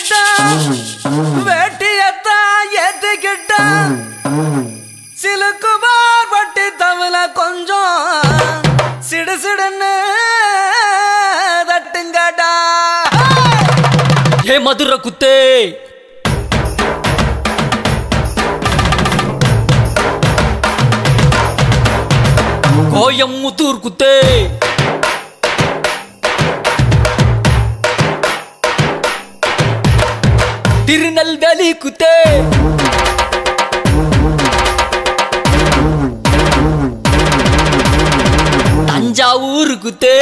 ஏத்திக்கிட்டா வேட்டியத்தான் ஏத்திக்கிட்டா சிலுக்குமார் பட்டி தமிழ கொஞ்சம் சிடு சிடுன்னு தட்டுங்கடா ஏ மதுர குத்தே கோயம்புத்தூர் குத்தே திருநெல்வேலி குத்தே தஞ்சாவூர் குத்தே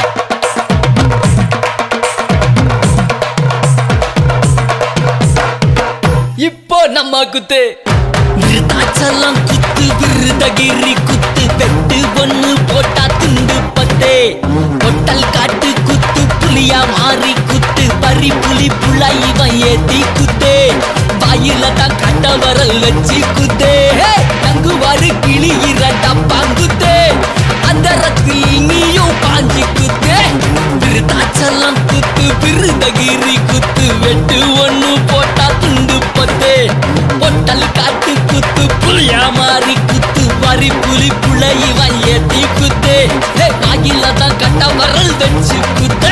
இப்போ நம்ம குத்து விருதாச்சலம் குத்து விருதகிரி குத்து வெட்டு ஒண்ணு போட்டா துண்டு பத்தே பொட்டல் காட்டு குத்து புலியா மாறி குத்து பறி புலி புலா இவன் ஏத்தி குத்தே வாயில தான் கட்ட வரல் வச்சு குத்தே தங்குவாரு கிளி இரண்டா பாங்குத்தே அந்த ரத்தில் நீயும் பாஞ்சு குத்தே விருதாச்சலம் குத்து விருதகிரி குத்து வெட்டு ஒண்ணு போட்டா துண்டு பத்தே பொட்டல் காட்டு குத்து புளியா மாறி குத்து வரி புலி புலை இவன் ஏத்தி குத்தே வாயில தான் கட்ட வரல் வச்சு குத்தே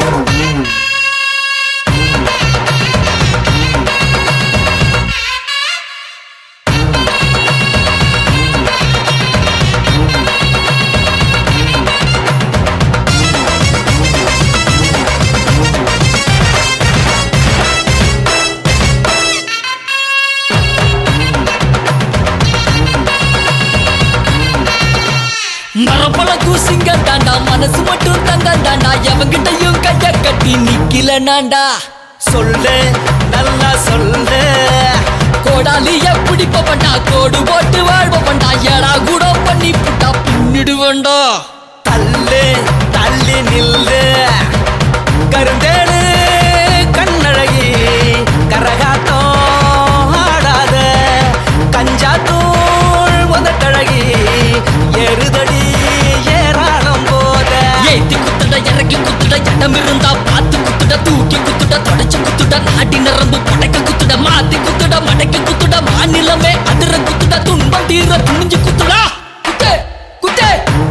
மரப்பழக்கும் சிங்கம் தாண்டா மனசு மட்டும் தங்க தாண்டா எவங்கிட்டையும் கைய கட்டி நிக்கல நாண்டா சொல்லு நல்லா சொல்லு கோடாலி எப்படி பண்டா கோடு போட்டு வாழ்வண்டா ஏடா கூட பண்ணி புட்டா பின்னிடுவண்டா தள்ளு தள்ளி நில்லு கருந்தேடு கண்ணழகி கரகாட்டம் ஆடாத கஞ்சாத்தூள் முதட்டழகி எருதடி ஏராளம் போத ஏத்தி குத்துட இறக்கி குத்துட இடம் இருந்தா பார்த்து குத்துட தூக்கி குத்துட தொடச்சு குத்துட நாடி நரம்பு படைக்க குத்துட மாத்தி குத்துட மடைக்க குத்துட மாநிலமே அதிர குத்துட துன்பம் தீர துணிஞ்சு குத்துடா குத்தே குத்தே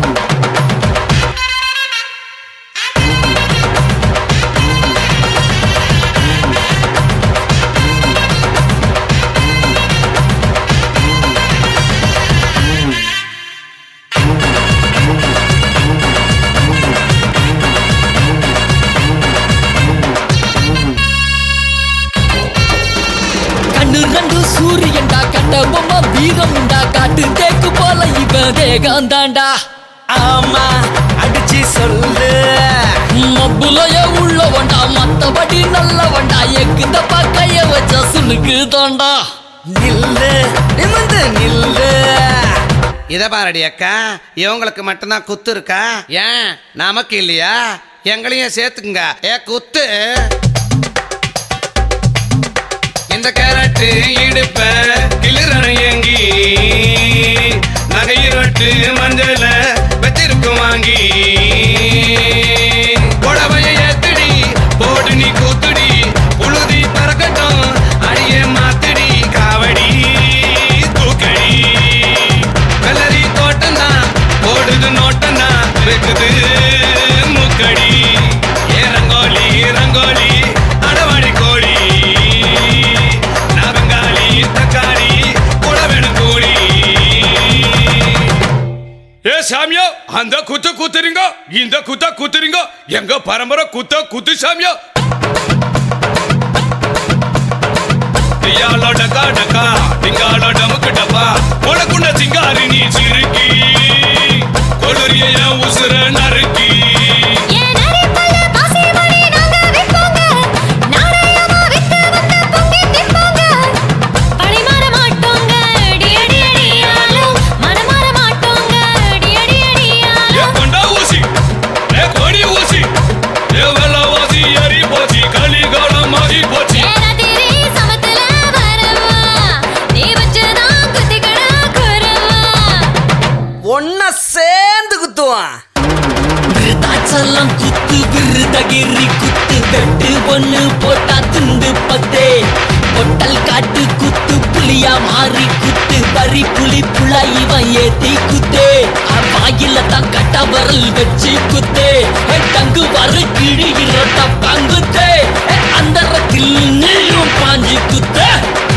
கண்ணு ரெண்டு சூரியன்டா கட்ட பொம்மை வீரம் உண்டா காட்டு தேக்கு போல இவன் தேகம் தாண்டா ஆமா அடிச்சு சொல்லு மப்புலைய உள்ளவன்டா மத்தபடி நல்லவன்டா எக்குந்த பக்கைய வச்ச சுனுக்கு தாண்டா நில்லு நிமிந்து நில்லு இத பாரடி அக்கா இவங்களுக்கு மட்டும்தான் குத்து இருக்கா ஏன் நமக்கு இல்லையா எங்களையும் சேர்த்துக்குங்க ஏ குத்து இந்த கேரட்டு இடுப்ப கிளிரன ஏங்கி நகையிரட்டு மஞ்சள வச்சிருக்கும் வாங்கி புடவைய ஏத்துடி போடு நீ கூத்துடி புழுதி பறக்கட்டும் அடிய மாத்துடி காவடி தூக்கடி வெள்ளரி தோட்டம் தான் போடுது நோட்டம் தான் வெக்குது முக்கடி ஏ ரங்கோலி ரங்கோலி அடவாடி கோழி நான் பெங்காலி தக்காளி கூட வேணும் கூலி ஏ சாமியா அந்த குத்த குத்துறீங்க இந்த குத்த குத்துறீங்க எங்க பரம்பரை குத்த குத்து சாமியா ஐயாலோ டக்கா டக்கா டிங்காலோ டமுக்கு டப்பா உனக்குண்ட சிங்காரி நீ சிறுக்கி கொளுரிய என் உசுர நறுக்கி ஏன் அரிப்பல்ல பாசிமணி நாங்க விற்போங்க நாராயமா வித்து வந்து பொங்கி நிற்போங்க பழி மாற மாட்டோங்க அடி அடி அடியாலும் மனம் மாற மாட்டோங்க அடி அடி ஏ அடியாலும் கொண்டா ஊசி ஏ கொடி ஊசி ஏ வெள்ள ஊசி எரி போச்சு கலிகாலம் மாறி போச்சு ஏனதிரி சமத்துல வரவா நீ வச்சுதான் குத்திக்கடா குறவா ஒன்ன சேர்ந்து குத்துவான் விருதாச்சலம் விருதாச்சலம் குத்து விருதகிரி குத்து வெட்டு ஒண்ணு போட்டா துண்டு பத்தே பொட்டல் காட்டு குத்து புலியா மாறி குத்து வரி புலி புள்ள இவன் ஏத்தி குத்தே வாயில தான் கட்ட வரல் வச்சு குத்தே தங்கு வர கிழி இரட்ட பங்குத்தே அந்த நீயும் பாஞ்சு குத்தே